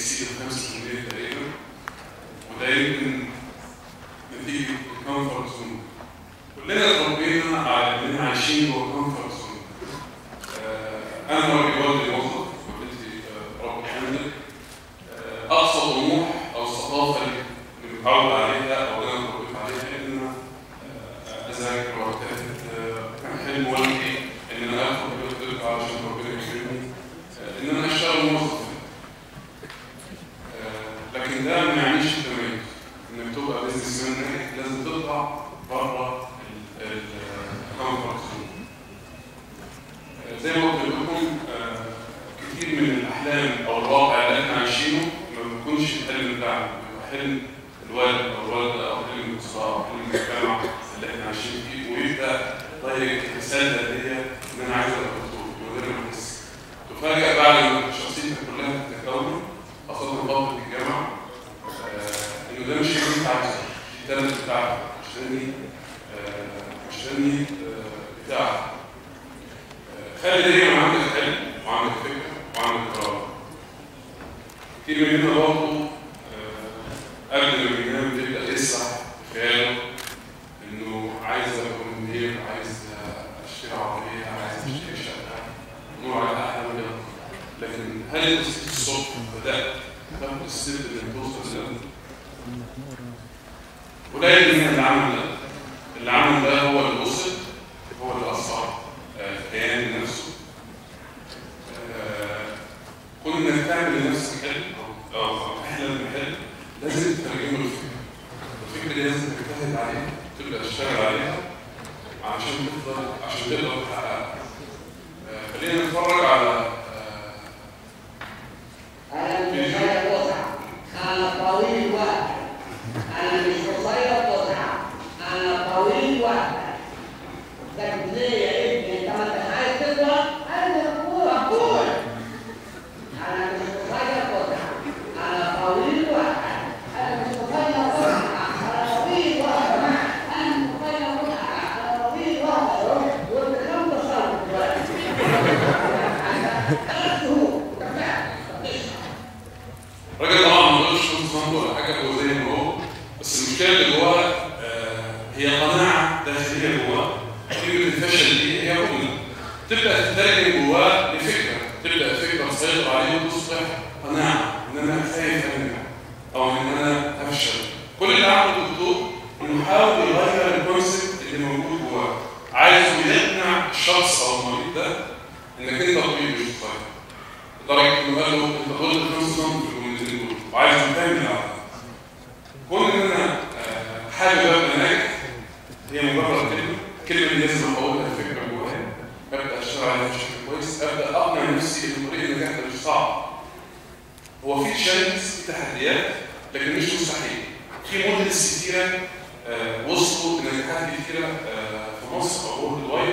اكسيد 5% تقريبا وده يمكن نتيجه الكومفورت زون كلنا اتربينا على اننا عايشين جوه الكومفورت زون انا راجل والدي موظف والدتي رب حامل اقصى طموح او الثقافه اللي متعود عليها او اللي انا اتربيت عليها ان انا اذاكر واجتهد كان حلم والدي ان انا ادخل كليه الطب علشان ربنا يكرمني ان انا اشتغل موظف لكن ده ما يعنيش التميز انك تبقى بزنس مان ناجح لازم تطلع بره الكومفورت زون زي ما قلت لكم كتير من الاحلام او الواقع اللي احنا عايشينه ما بيكونش الحلم بتاعنا بيبقى حلم الوالد او الوالده او حلم الاسره او حلم المجتمع اللي احنا عايشين فيه ويبدا طيب رساله هي ان انا عايز ابقى دكتور من غير ما احس تفاجئ بعد ما شخصيتك كلها تتكون خاصه فتره الجامعه انه ده مش اللي انت عايزه مش التالنت بتاعك مش ده مش ده بتاعك خلي دايما عندك حلم وعندك فكره وعندك قرار كتير مننا برضه قبل ما بينام بيبدا يسرح في خياله انه عايز ابقى مدير عايز اشتري عربيه عايز اشتري شقه نور على احلام لكن هل انت صحيت الصبح بدات تاخد الستيب اللي توصل لده قليل من اللي عمل ده اللي عمل ده هو اللي وصل هو اللي اثر كيان نفسه كل انك تعمل لنفسك حلم او تحلم بحلم لازم تترجمه لفكره الفكره دي لازم تجتهد عليها تبدا تشتغل عليها عشان تقدر عشان تقدر تحققها خلينا نتفرج على أنا مش قصير قطعة أنا طويل وقت أنا مش قصير قطعة أنا طويل وقت لكن ليه يا ابني أنت ما أنتش عايز تطلع؟ أنا أقول أقول أنا مش قصير قطعة أنا طويل وقت أنا مش قصير قطعة أنا طويل وقت أنا مش قصير قطعة أنا طويل وقت وأنت كم تصور دلوقتي؟ ثلاث شهور الراجل طبعا ما قدرش يشوف صمته ولا حاجه هو زي ما هو بس المشكله اللي جواه هي قناعه داخليه جواه فكره الفشل دي هي جمله تبدا تترجم جواه لفكره تبدا فكره تسيطر عليه وتصبح قناعه ان انا خايف انجح او ان انا افشل كل اللي عمله الدكتور انه حاول يغير الكونسيبت اللي موجود جواه عايز يقنع الشخص او المريض ده انك انت طبيب مش طبيب لدرجه انه قال له انت غلط 5 سم في الجملتين دول وعايز يكمل على كون ان انا حابب ابقى ناجح هي مجرد كلمه الكلمه اللي لازم اقولها الفكره جوايا ابدا اشتغل عليها بشكل كويس ابدا اقنع نفسي ان طريق النجاح ده مش صعب هو في تشالنجز في تحديات لكن مش مستحيل في موديلز كتيره وصلوا لنجاحات كتيره في مصر او وورلد وايد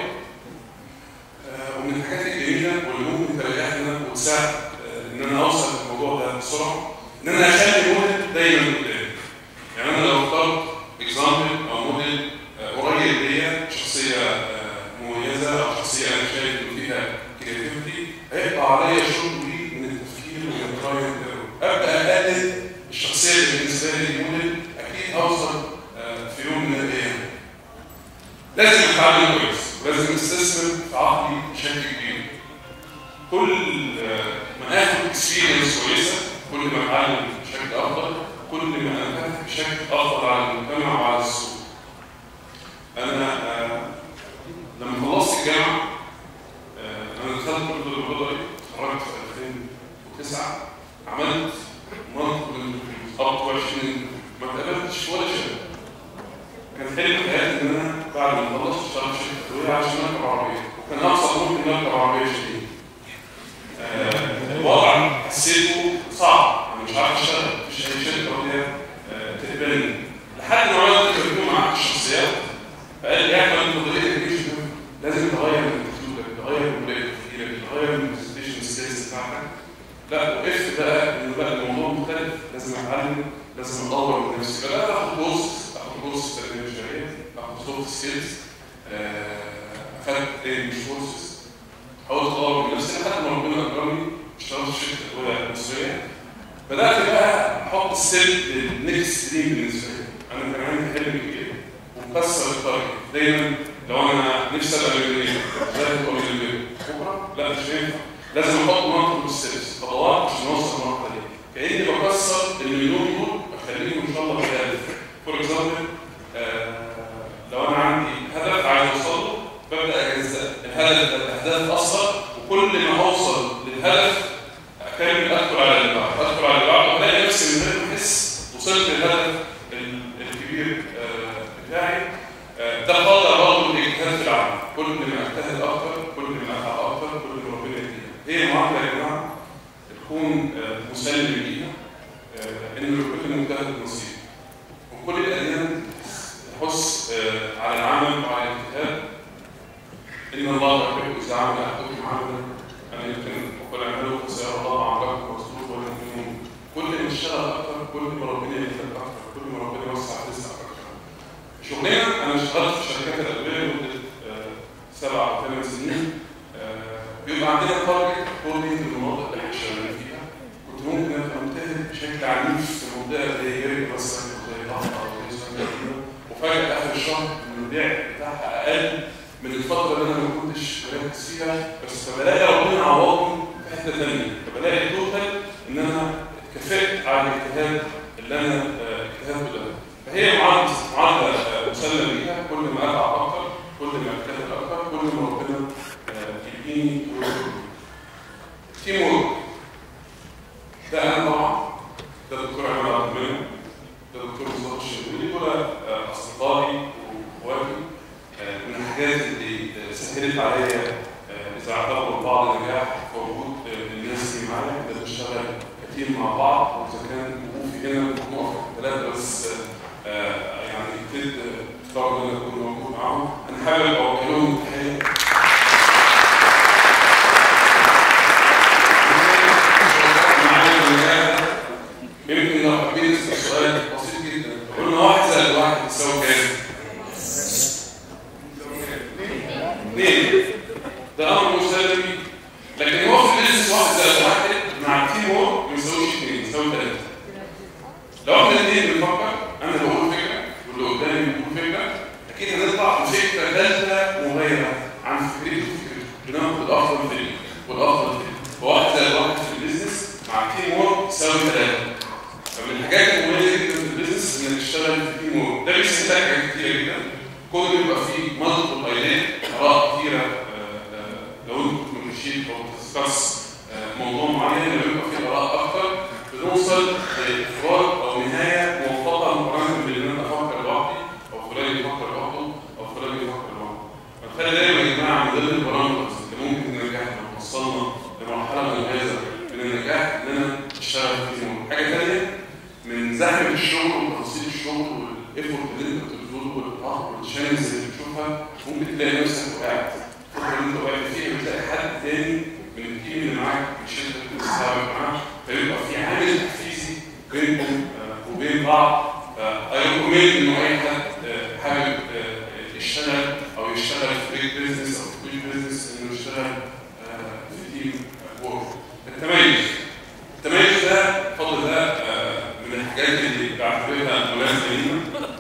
ومن الحاجات الجميله واللي ممكن تريحنا وتساعد ان انا اوصل للموضوع ده بسرعه ان انا اخلي موديل دايما قدامي يعني انا لو اخترت اكزامبل او موديل قريب ليا شخصيه مميزه او شخصيه انا شايف ان فيها كرياتيفيتي هيبقى عليا شغل من التفكير ومن التراي ابدا اقلد الشخصيه اللي بالنسبه لي الموديل اكيد اوصل في يوم من الايام لازم اتعلم كويس ولازم استثمر في عقلي بشكل كبير كل ما اخد اكسبيرينس كويسه كل ما اتعلم بشكل افضل كل ما انفتح بشكل افضل على المجتمع وعلى السوق انا آه لما خلصت الجامعه آه انا دخلت طب البيطري اتخرجت في 2009 عملت منطق من اب 20 ما اتقابلتش ولا شيء كان حلم حياتي ان انا بعد ما خلصت اشتغل في شركه ادويه عشان اركب عربيه وكان اقصى ممكن اركب عربيه شديد آه الوضع حسيته صعب انا مش عارف اشتغل مفيش اي شركه راضيه آه تقبلني لحد ما عملت انترفيو مع الشخصيات فقال لي يا احمد انت طريقه الجيش لازم تغير من اسلوبك تغير من طريقه تفكيرك تغير من البرزنتيشن سكيلز بتاعتك لا وقفت بقى انه لا الموضوع مختلف لازم اتعلم لازم اطور من نفسي بدات اخد كورس اخد كورس في التربيه البشريه اخد سوفت سكيلز اخدت تريننج كورسز حاولت اطور من نفسي لحد ما ربنا اكرمني اشتغلت في شركه ادويه مصريه بدات بقى احط السيل للنكست ستريم بالنسبه لي انا كان عندي حلم كبير ومكسر الطريق دايما لو انا نفسي ابقى مليونير ازاي ابقى مليونير بكره لا مش هينفع لازم احط منطق الستبس خطوات عشان اوصل للمرحله دي كاني بكسر المليون دول بخليهم ان شاء الله بهدف فور اكزامبل لو انا عندي هدف عايز اوصل له ببدا اجزأ الهدف ده لاهداف اصغر وكل ما اوصل للهدف اكمل ادخل على اللي بعده ادخل على اللي بعده والاقي نفسي من غير ما احس وصلت للهدف ال- الكبير آه، بتاعي آه، ده قادر برضه للاجتهاد في العمل كل ما اجتهد اكتر كل ما اتعب اكتر كل ما ربنا يدينا هي معادله يا جماعه تكون آه، مسلم ليها آه، ان لكل مجتهد نصيب وكل الاديان تحث آه، على العمل وعلى الاجتهاد ان الله يحب اذا عمل احدكم عملا ان يتم وقل اعملوا فسيرى الله عملكم ورسوله والمؤمنون كل ما اشتغل اكتر كل ما ربنا يكتب اكتر كل ما ربنا يوسع رزقك اكتر شغلنا انا اشتغلت في شركات الادويه لمده آه، سبع او ثمان سنين آه، بيبقى عندنا تارجت كوردينيت المناطق اللي احنا شغالين فيها كنت ممكن ابقى مجتهد بشكل عنيف في منطقه زي جري مثلا او زي طنطا او زي اسكندريه وفجاه اخر الشهر المبيع بتاعها اقل من الفتره اللي انا ما كنتش مركز فيها بس فبلاقي ربنا عوضني في حته ثانيه فبلاقي التوتال ان انا اتكافئت على الاجتهاد اللي انا آه، اجتهدته ده فهي معادله معادله آه، مسلم بيها كل ما اتعب اكتر كل ما اجتهد اكتر كل ما ربنا آه، يديني تيم وورك ده انا طبعا ده الدكتور عماد عبد المنعم ده الدكتور مصطفى الشربيني دول آه، اصدقائي واخواتي آه، من الحاجات اللي آه، سهلت عليا آه، اذا اعتبروا بعض نجاح في وجود آه، الناس اللي معايا ده بنشتغل كتير مع بعض واذا كان وقوفي هنا نقف ثلاثه بس آه، آه، يعني ابتدت اختار ان انا اكون موجود معاهم انا حابب اوجه لهم تحيه يمكن لو حابين نسال سؤال بسيط جدا قلنا واحد زائد واحد يساوي كام؟ اثنين ده امر مسلم لكن هو في البيزنس واحد زائد واحد مع التيم وورك ما يساويش اثنين يساوي ثلاثه لو احنا الاثنين بنفكر انا بقول فكره واللي قدامي بيقول فكره اكيد هنطلع بفكره ثالثه مغايره عن فكرته وفكرته بناخد الافضل في والافضل في فواحد زائد واحد في البيزنس مع تيم وورك يساوي ثلاثه فمن الحاجات المميزه جدا في البيزنس انك تشتغل في تيم وورك ده بيسهل لك حاجات كتيره جدا كون يبقى فيه مالتيبل ايديا اراء كتيره آه، آه، لو انت كنت مشيت او بتدسكس موضوع معين لما يبقى فيه اراء اكتر بنوصل لافراد او نهايه موفقه مقارنه بان انا افكر لوحدي او فلان يفكر لوحده او فلان يفكر لوحده فخلي دايما يا جماعه من ضمن البارامترز اللي ممكن ننجح لو وصلنا لمرحله مميزه من النجاح ان انا اشتغل في تيم حاجه ثانيه من زحمه الشغل وتفاصيل الشغل والايفورت اللي انت بتبذله والارهاق والتشالنجز اللي بتشوفها ممكن تلاقي نفسك وقعت الفتره اللي انت وقعت فيها بتلاقي حد تاني من التيم اللي معاك بيشدك وتستوعب معاه فيبقى في عامل تحفيزي بينكم آه، وبين بعض اي ريكومند انه اي حد آه، حابب آه، يشتغل او يشتغل في بيج بزنس او في بيج بزنس انه يشتغل آه، في تيم وورك التميز التميز ده الفضل ده آه، من الحاجات اللي بعتبرها ملازمه لينا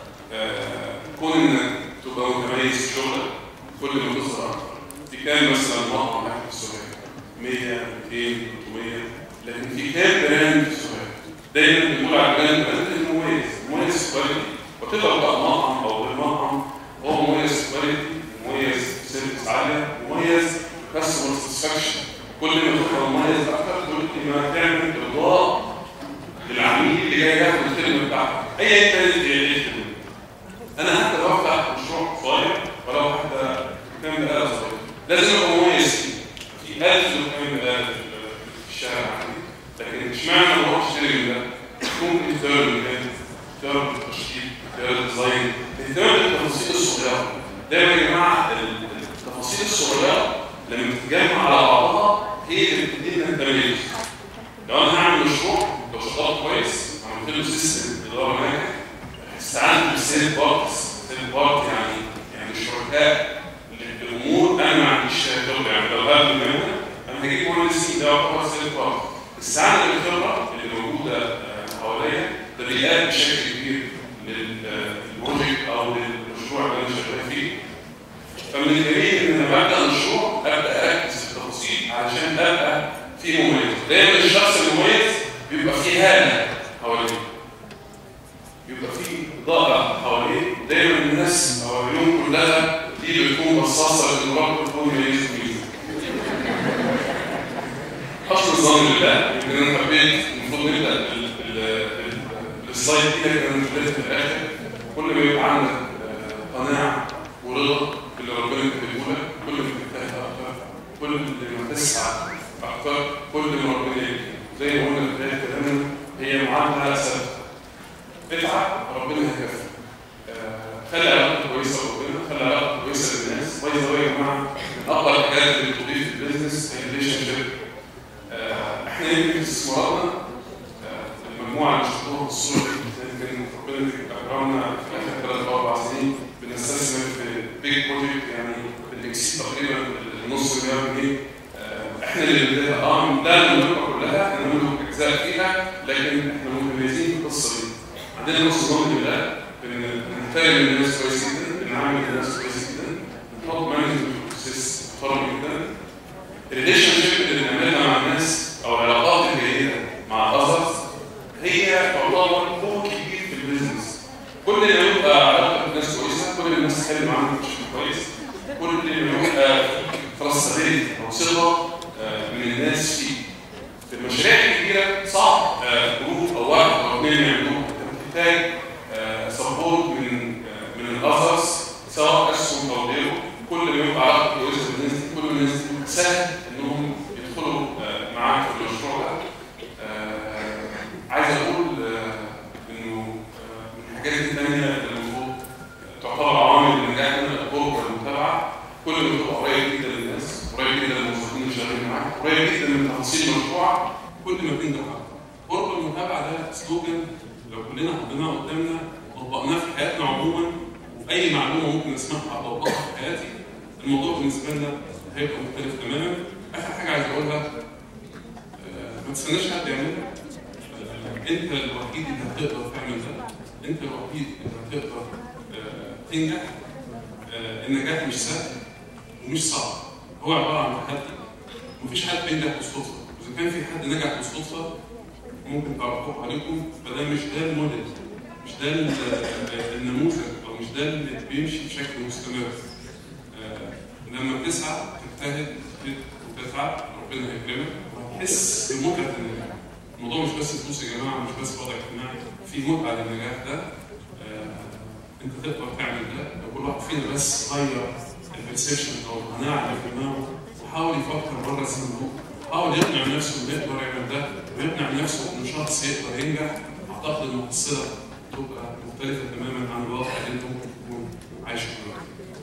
آه، كون انك تبقى متميز في شغلك كل ما تظهر اكتر في كام مثلا مطعم معاك في السعوديه 100 200 300 لكن في كام براند في السعوديه دايما بنقول على البراند براند المميز مميز كواليتي وتقدر بقى مطعم او غير مطعم هو مميز كواليتي مميز سيرفيس عاليه مميز كاستمر ساتسفاكشن كل ما تبقى مميز اكتر كل ما تعمل ارضاء للعميل اللي جاي ياخد الخدمه بتاعتك ايا كانت هي ايه الخدمه انا حتى لو افتح مشروع صغير ولو حتى دكان بقاله صغير لازم ابقى مميز فيه في 1000 دكان بقاله في الشارع عندي لكن اشمعنى ما اروحش اشتري من ده؟ ممكن اختيار المكان اختيار التشكيل اختيار الديزاين اهتمام بالتفاصيل الصغيره دايما يا جماعه التفاصيل الصغيره لما تتجمع على بعضها هي اللي بتدينا التميز لو انا هعمل مشروع لو شغال كويس عملت له سيستم اداره ناجح استعنت بالسيل بارتس سيل بارت يعني يعني شركاء الامور انا ما عنديش خبره يعني لو هذا المهنه انا هجيب مهندسين ده يعتبر سيل بارت استعانه بالخبره اللي موجوده بشكل كبير للبروجكت او للمشروع اللي انا شغال فيه فمن الجميل ان لما ابدا مشروع ابدا اركز في التفاصيل علشان ابقى في مميز دايما الشخص المميز بيبقى فيه هاله حواليه بيبقى فيه ضائع حواليه دايما الناس حواليهم كلها دي بتكون بصاصه للمراه بتكون مميزه ميزه حسن الظن بالله يمكن انا حبيت المفروض نبدا ال- ال- ال- السلايد دي لكن انا مش في الاخر كل ما يبقى عندك آه، قناعه ورضا باللي ربنا كاتبه لك كل ما تجتهد اكتر كل ما تسعى اكتر كل ما ربنا يكرمك زي ما قلنا في بدايه كلامنا هي معادله ثابته اتعب ربنا هيكافئك آه، خلي علاقتك كويسه بربنا خلي علاقتك كويسه بالناس باي ذا يا جماعه من اكبر الحاجات اللي بتضيف في البيزنس هي الريليشن شيب احنا يمكن في استثماراتنا آه، المجموعه اللي شفتوها في الصوره دي كان ربنا اكرمنا في اخر ثلاث او اربع سنين بنستثمر في بيج بروجكت يعني بالاكسيد تقريبا النص مليار جنيه آه، احنا اللي بنبدا اه لا المنطقه كلها احنا بنملك اجزاء فيها لكن احنا متميزين في القصه دي عندنا نص ظن بالله بنحترم الناس كويس جدا بنعامل الناس كويس جدا بنحط مانجمنت بروسيس محترم جدا الريليشن شيب اللي بنعملها مع الناس او العلاقات الجيده مع الاذرز هي تعتبر فوق كبير في البيزنس كل ما يبقى علاقه بالناس كويسه كل الناس تتكلم عنك بشكل كويس كل ما يبقى ترستابيلتي او ثقه آه، من الناس فيه في المشاريع الكبيره صعب آه، جروب او واحد او اثنين يعملوها انت بتحتاج سبورت من آه، من الاذرز سواء اسهم او غيره كل ما يبقى علاقه كويسه بالناس دي كل الناس دي سهل انهم يدخلوا آه، معاك في المشروع ده آه، عايز اقول آه، انه آه، من الحاجات الثانيه اللي المفروض تعتبر عوامل نجاحنا القرب والمتابعه كل ما تبقى قريب جدا للناس قريب جدا للموظفين اللي شغالين معاك قريب جدا من تفاصيل المشروع كل ما تنجح اكتر قرب المتابعه ده سلوجان لو كلنا حطيناه قدامنا وطبقناه في حياتنا عموما وفي اي معلومه ممكن اسمعها او اطبقها في حياتي الموضوع بالنسبه لنا هيبقى مختلف تماما اخر حاجه عايز اقولها آه، ما تستناش حد يعملها آه، انت الوحيد اللي هتقدر تعمل ده انت الوحيد اللي هتقدر آه، تنجح آه، النجاح مش سهل ومش صعب هو عباره عن تحدي مفيش حد بينجح بالصدفه اذا كان في حد نجح بالصدفه ممكن تعرفوه عليكم فده مش ده الموديل مش ده ال- آه، النموذج او مش ده اللي بيمشي بشكل مستمر آه، لما بتسعى تجتهد وتتعب ربنا هيكرمك وهتحس بمتعه النجاح الموضوع مش بس فلوس يا جماعه مش بس وضع اجتماعي في متعه للنجاح ده آه، انت تقدر تعمل ده لو كل واحد فينا بس غير البرسبشن او القناعه اللي في دماغه وحاول يفكر بره الصندوق حاول يقنع نفسه انه يقدر يعمل ده ويقنع نفسه انه شخص يقدر ينجح اعتقد المحصله تبقى مختلفه تماما عن الواقع اللي انت ممكن تكون عايشه دلوقتي